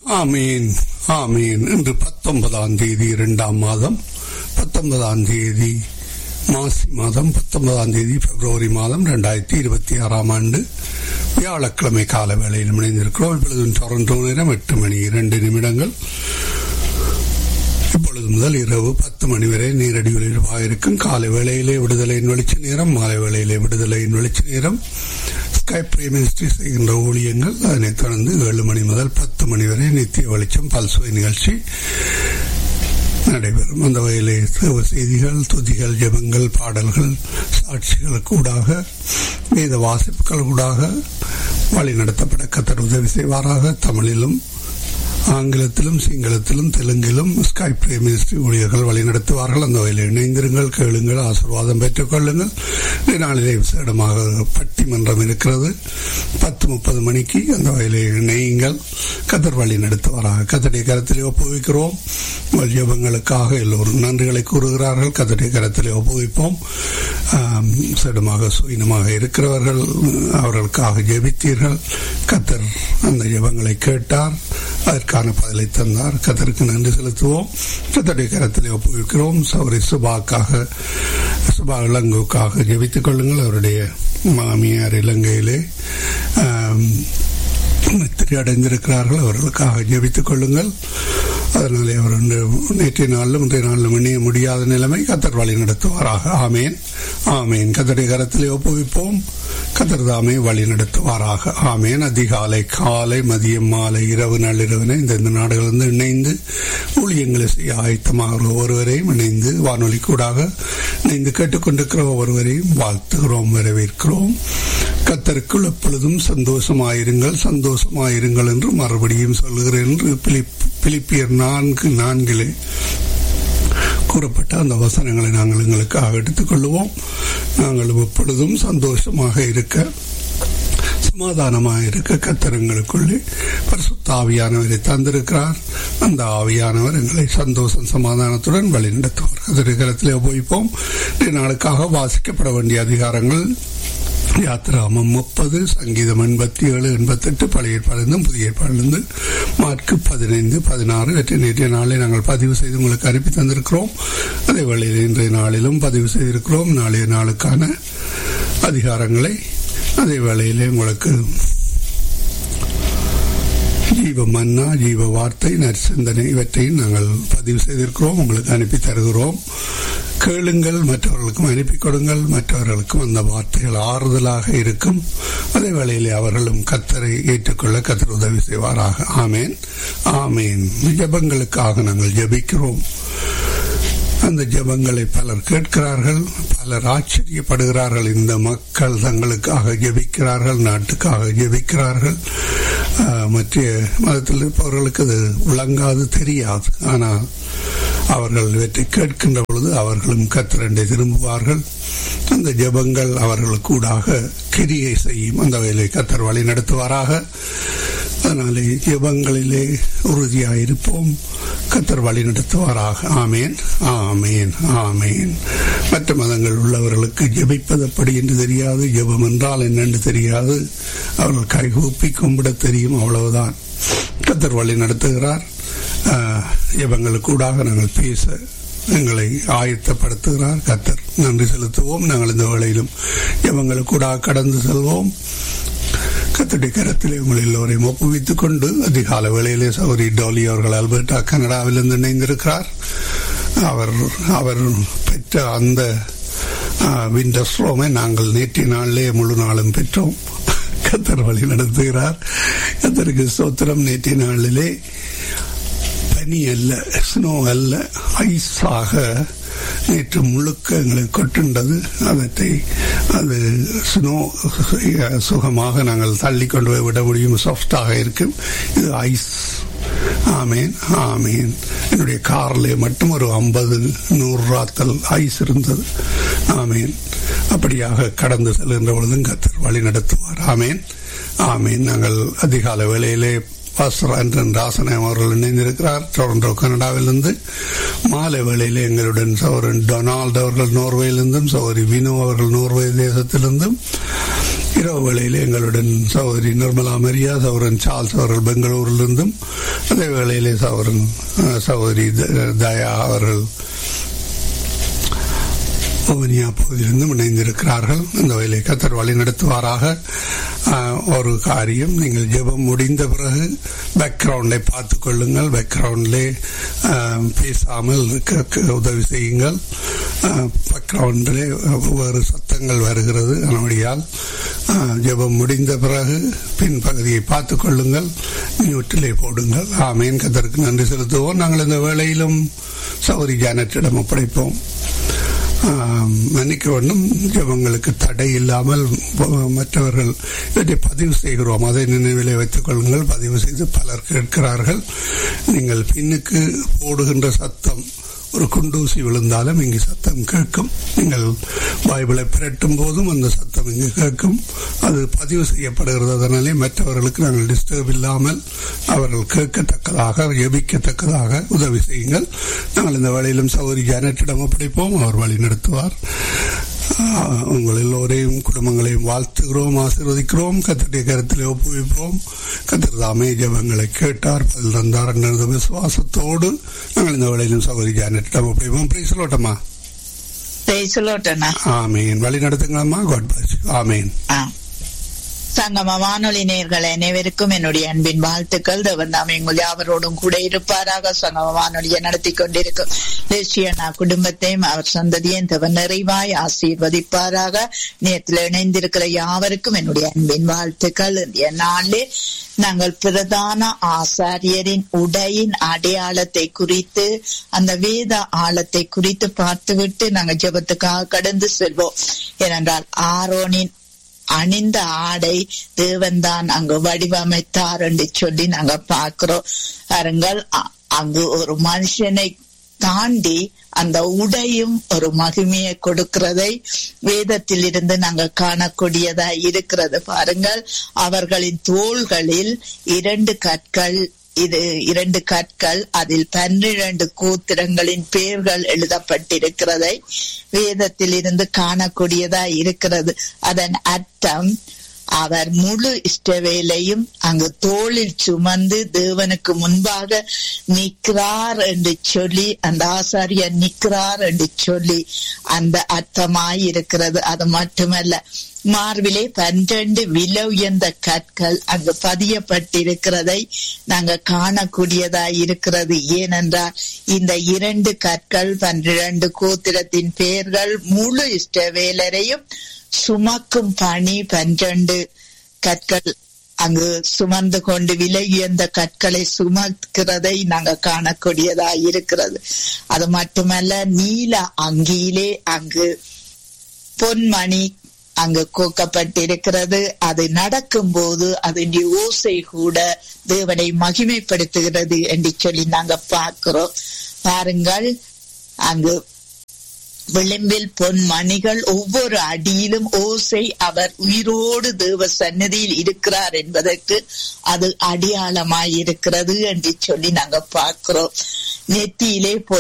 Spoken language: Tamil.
ஆமீன் ஆமீன் இன்று பத்தொன்பதாம் தேதி இரண்டாம் மாதம் பத்தொன்பதாம் தேதி மாசி மாதம் பத்தொன்பதாம் தேதி பிப்ரவரி மாதம் இரண்டாயிரத்தி இருபத்தி ஆறாம் ஆண்டு வியாழக்கிழமை கால வேளையில் இணைந்திருக்கிறோம் இப்பொழுது டொரண்டோ நேரம் எட்டு மணி இரண்டு நிமிடங்கள் இப்பொழுது முதல் இரவு பத்து மணி வரை நேரடி ஒளிபரப்பாயிருக்கும் காலை வேளையிலே விடுதலையின் வெளிச்ச நேரம் மாலை வேளையிலே விடுதலையின் வெளிச்ச நேரம் ஸ்கைப் மினிஸ்ட்ரி செய்கின்ற ஊழியங்கள் அதனைத் தொடர்ந்து ஏழு மணி முதல் பத்து மணி வரை நித்திய வெளிச்சம் பல்சுவை நிகழ்ச்சி நடைபெறும் அந்த வகையிலே தேவ செய்திகள் துதிகள் ஜெபங்கள் பாடல்கள் சாட்சிகள் கூடாக வேத வாசிப்புகள் கூடாக வழி நடத்தப்பட கத்தர் உதவி செய்வாராக தமிழிலும் ஆங்கிலத்திலும் சிங்களத்திலும் தெலுங்கிலும் ஸ்கைப் மினிஸ்ட்ரி ஊழியர்கள் வழிநடத்துவார்கள் அந்த வகையில் இணைந்திருங்கள் கேளுங்கள் ஆசீர்வாதம் பெற்றுக் கொள்ளுங்கள் இந்த நாளிலே விசேடமாக பட்டிமன்றம் இருக்கிறது பத்து முப்பது மணிக்கு அந்த வகையிலே இணையுங்கள் கத்தர் வழி நடத்துவாராக கத்தடைய கரத்திலே ஒப்புவிக்கிறோம் உங்கள் ஜெபங்களுக்காக எல்லோரும் நன்றிகளை கூறுகிறார்கள் கத்தடைய கரத்திலே ஒப்புவிப்போம் விசேடமாக சுயினமாக இருக்கிறவர்கள் அவர்களுக்காக ஜெபித்தீர்கள் கத்தர் அந்த ஜெபங்களை கேட்டார் அதற்கான பதிலை தந்தார் கத்தருக்கு நன்றி செலுத்துவோம் கத்தடைய கரத்திலே ஒப்புவிக்கிறோம் சௌரி சுபாக்காக சுபா இளங்குக்காக ஜெபித்துக் கொள்ளுங்கள் அவருடைய மாமியார் இலங்கையிலே நித்திரை அடைந்திருக்கிறார்கள் அவர்களுக்காக ஜெபித்துக் கொள்ளுங்கள் அதனாலே அவர் நேற்றைய நாளிலும் இன்றைய நாளிலும் இணைய முடியாத நிலைமை கத்தர் வழி நடத்துவாராக ஆமேன் ஆமேன் கத்தருடைய கரத்திலே ஒப்புவிப்போம் கத்தர் தாமே வழி நடத்துவாராக ஆமேன் அதிகாலை காலை மதியம் மாலை இரவு நள்ளிரவினை இந்த இந்த நாடுகளிலிருந்து இணைந்து ஊழியங்களை செய்ய ஆயத்தமாக ஒருவரையும் இணைந்து வானொலி கூடாக இணைந்து கேட்டுக்கொண்டிருக்கிற ஒருவரையும் வாழ்த்துகிறோம் வரவேற்கிறோம் கத்தருக்குள் எப்பொழுதும் சந்தோஷமாயிருங்கள் சந்தோஷமாயிருங்கள் என்று மறுபடியும் சொல்லுகிறேன் என்று பிலிப்பியர் நான்கு நான்கிலே கூறப்பட்ட அந்த வசனங்களை நாங்கள் எங்களுக்காக எடுத்துக்கொள்வோம் நாங்கள் எப்பொழுதும் சந்தோஷமாக இருக்க சமாதானமாக இருக்க கத்தரங்களுக்குள்ளே பரிசுத்தாவியானவரை தந்திருக்கிறார் அந்த ஆவியானவர் எங்களை சந்தோஷம் சமாதானத்துடன் வழி நடத்துவார் கதிரகரத்திலே போய்ப்போம் நாளுக்காக வாசிக்கப்பட வேண்டிய அதிகாரங்கள் யாத்திராமம் முப்பது சங்கீதம் எண்பத்தி ஏழு எண்பத்தெட்டு பழைய ஏற்பாடிலிருந்து புதிய ஏற்பாடிலிருந்து மார்க்கு பதினைந்து பதினாறு வெற்றி நேற்றைய நாளை நாங்கள் பதிவு செய்து உங்களுக்கு அனுப்பி தந்திருக்கிறோம் அதே வேளையில் இன்றைய நாளிலும் பதிவு செய்திருக்கிறோம் நாளைய நாளுக்கான அதிகாரங்களை அதே வேளையிலே உங்களுக்கு ஜீவ மன்னா ஜீவ வார்த்தை நற்சிந்தனை இவற்றையும் நாங்கள் பதிவு செய்திருக்கிறோம் உங்களுக்கு அனுப்பி தருகிறோம் கேளுங்கள் மற்றவர்களுக்கும் அனுப்பி கொடுங்கள் மற்றவர்களுக்கும் அந்த வார்த்தைகள் ஆறுதலாக இருக்கும் அதே வேளையிலே அவர்களும் கத்தரை ஏற்றுக்கொள்ள கத்தர் உதவி செய்வாராக ஆமேன் ஆமேன் ஜபங்களுக்காக நாங்கள் ஜபிக்கிறோம் அந்த ஜபங்களை பலர் கேட்கிறார்கள் பலர் ஆச்சரியப்படுகிறார்கள் இந்த மக்கள் தங்களுக்காக ஜபிக்கிறார்கள் நாட்டுக்காக ஜபிக்கிறார்கள் மற்ற மதத்தில் இருப்பவர்களுக்கு அது விளங்காது தெரியாது ஆனால் அவர்கள் இவற்றை கேட்கின்ற பொழுது அவர்களும் கத்திரண்டை திரும்புவார்கள் அந்த ஜபங்கள் அவர்களுக்கு கூடாக கிரியை செய்யும் அந்த வகையிலே கத்தர் வழி நடத்துவாராக அதனாலே ஜபங்களிலே உறுதியாயிருப்போம் கத்தர் வழி நடத்துவாராக ஆமேன் ஆமேன் ஆமேன் மற்ற மதங்கள் உள்ளவர்களுக்கு ஜபிப்பது அப்படி என்று தெரியாது ஜபம் என்றால் என்னென்று தெரியாது அவர்கள் கைகூப்பி கும்பிட தெரியும் அவ்வளவுதான் கத்தர் வழி நடத்துகிறார் ஜபங்களுக்கூடாக நாங்கள் பேச எங்களை ஆயத்தப்படுத்துகிறார் கத்தர் நன்றி செலுத்துவோம் நாங்கள் இந்த வேளையிலும் ஜபங்களுக்கூடாக கடந்து செல்வோம் கத்தடி கரத்திலே உங்கள் எல்லோரையும் ஒப்புவித்துக் கொண்டு அதிகால வேளையிலே சௌரி டோலி அவர்கள் அல்பர்டா கனடாவிலிருந்து இணைந்திருக்கிறார் அவர் அவர் பெற்ற அந்த விண்டர்ஸ்ரோமை நாங்கள் நேற்றைய நாளிலே முழு நாளும் பெற்றோம் கத்தர் வழி நடத்துகிறார் கத்தருக்கு சோத்திரம் நேற்றைய நாளிலே பனி அல்ல ஸ்னோ அல்ல ஐஸாக நேற்று முழுக்க எங்களுக்கு கொட்டுண்டது அதத்தை அது ஸ்னோ சுகமாக நாங்கள் தள்ளி கொண்டு போய் விட முடியும் சாஃப்டாக இருக்கும் இது ஐஸ் ஆமேன் ஆமேன் என்னுடைய கார்ல மட்டும் ஒரு ஐம்பது நூறு ராத்தல் ஐஸ் இருந்தது ஆமேன் அப்படியாக கடந்து செல்கின்ற பொழுதும் கத்தர் வழி நடத்துவார் ஆமேன் ஆமேன் நாங்கள் அதிகால வேளையிலே பாஸ்டர் அன்றன் ராசனம் அவர்கள் இணைந்திருக்கிறார் டொரண்டோ கனடாவிலிருந்து மாலை வேளையில் எங்களுடன் சௌரன் டொனால்டு அவர்கள் நோர்வேயிலிருந்தும் சௌரி வினு அவர்கள் நோர்வே தேசத்திலிருந்தும் இரவு வேளையில் எங்களுடன் சகோதரி நிர்மலா மரியா சௌரன் சார்ல்ஸ் அவர்கள் பெங்களூரிலிருந்தும் அதே வேளையிலே சௌரன் சகோதரி தயா அவர்கள் ஓவனியா பகுதியிலிருந்தும் இணைந்திருக்கிறார்கள் அந்த வயலை கத்தர் வழி நடத்துவாராக ஒரு காரியம் நீங்கள் ஜெபம் முடிந்த பிறகு பேக்ரவுண்டை பார்த்து கொள்ளுங்கள் பேக்ரவுண்டிலே பேசாமல் உதவி செய்யுங்கள் பேக்ரவுண்டிலே வேறு சத்தங்கள் வருகிறது அதனுடையால் ஜெபம் முடிந்த பிறகு பின்பகுதியை பார்த்து கொள்ளுங்கள் மியூட்டிலே போடுங்கள் ஆமேன் கத்தருக்கு நன்றி செலுத்துவோம் நாங்கள் இந்த வேளையிலும் சௌரி ஜானட்டிடம் ஒப்படைப்போம் மன்னிக்க வேண்டும் ஜபங்களுக்கு தடை இல்லாமல் மற்றவர்கள் இவற்றை பதிவு செய்கிறோம் அதை நினைவிலே வைத்துக் கொள்ளுங்கள் பதிவு செய்து பலர் கேட்கிறார்கள் நீங்கள் பின்னுக்கு போடுகின்ற சத்தம் ஒரு குண்டூசி விழுந்தாலும் இங்கு சத்தம் கேட்கும் நீங்கள் பைபிளை பிரட்டும் போதும் அந்த சத்தம் இங்கு கேட்கும் அது பதிவு செய்யப்படுகிறது அதனாலே மற்றவர்களுக்கு நாங்கள் டிஸ்டர்ப் இல்லாமல் அவர்கள் கேட்கத்தக்கதாக எபிக்கத்தக்கதாக உதவி செய்யுங்கள் நாங்கள் இந்த வழியிலும் சௌரி ஜானட்டிடம் ஒப்படைப்போம் அவர் வழி நடத்துவார் உங்கள் எல்லோரையும் குடும்பங்களையும் வாழ்த்துகிறோம் ஆசீர்வதிக்கிறோம் கத்தருடைய கருத்தில் ஒப்புவிப்போம் கத்தர் தாமே ஜபங்களை கேட்டார் பதில் தந்தார் என்ற விசுவாசத்தோடு நாங்கள் இந்த வேளையிலும் சகோதரி ஜானட்டிடம் ஒப்படைப்போம் பிரைசலோட்டமா ஆமேன் வழி நடத்துங்களம்மா காட் பிளஸ் ஆமேன் சங்கம வானொலி நேர்கள் அனைவருக்கும் என்னுடைய அன்பின் வாழ்த்துக்கள் தேவன் தாம் எங்கள் யாவரோடும் கூட இருப்பாராக சங்கம வானொலியை நடத்தி கொண்டிருக்கும் தேசியனா குடும்பத்தையும் அவர் சந்ததியும் தேவன் நிறைவாய் ஆசீர்வதிப்பாராக நேரத்தில் இணைந்திருக்கிற யாவருக்கும் என்னுடைய அன்பின் வாழ்த்துக்கள் இந்திய நாளில் நாங்கள் பிரதான ஆசாரியரின் உடையின் அடையாளத்தை குறித்து அந்த வேத ஆழத்தை குறித்து பார்த்துவிட்டு நாங்கள் ஜபத்துக்காக கடந்து செல்வோம் ஏனென்றால் ஆரோனின் அணிந்த ஆடை தேவன்தான் அங்கு வடிவமைத்தார் என்று சொல்லி நாங்க பாக்குறோம் பாருங்கள் அங்கு ஒரு மனுஷனை தாண்டி அந்த உடையும் ஒரு மகிமையை கொடுக்கிறதை வேதத்தில் இருந்து நாங்க காணக்கூடியதா இருக்கிறது பாருங்கள் அவர்களின் தோள்களில் இரண்டு கற்கள் இது இரண்டு கற்கள் அதில் பன்னிரண்டு கூத்திரங்களின் பெயர்கள் எழுதப்பட்டிருக்கிறதை வேதத்தில் இருந்து காணக்கூடியதா இருக்கிறது அதன் அர்த்தம் அவர் முழு இஷ்டவேலையும் அங்கு தோளில் சுமந்து தேவனுக்கு முன்பாக நிற்கிறார் என்று சொல்லி அந்த ஆசாரியர் நிற்கிறார் என்று சொல்லி அந்த அர்த்தமாய் இருக்கிறது அது மட்டுமல்ல மார்பிலே பன்னிரண்டு விலை உயர்ந்த கற்கள் அங்கு பதியப்பட்டிருக்கிறதை நாங்க காணக்கூடியதா இருக்கிறது ஏனென்றால் இந்த இரண்டு கற்கள் பன்னிரண்டு கோத்திரத்தின் பெயர்கள் முழு இஷ்டவேலரையும் சுமக்கும் பணி பன்னிரண்டு கற்கள் அங்கு சுமந்து கொண்டு விலை உயர்ந்த கற்களை சுமக்கிறதை நாங்க காணக்கூடியதா இருக்கிறது அது மட்டுமல்ல நீல அங்கியிலே அங்கு பொன்மணி அங்கு கோக்கப்பட்டிருக்கிறது அது நடக்கும் போது அதனுடைய ஓசை கூட தேவனை மகிமைப்படுத்துகிறது என்று சொல்லி நாங்க பார்க்கிறோம் பாருங்கள் அங்கு விளிம்பில் பொன் மணிகள் ஒவ்வொரு அடியிலும் ஓசை அவர் உயிரோடு தேவ சன்னதியில் இருக்கிறார் என்பதற்கு அது அடையாளமாய் இருக்கிறது என்று சொல்லி நாங்க பார்க்கிறோம் நெத்தியிலே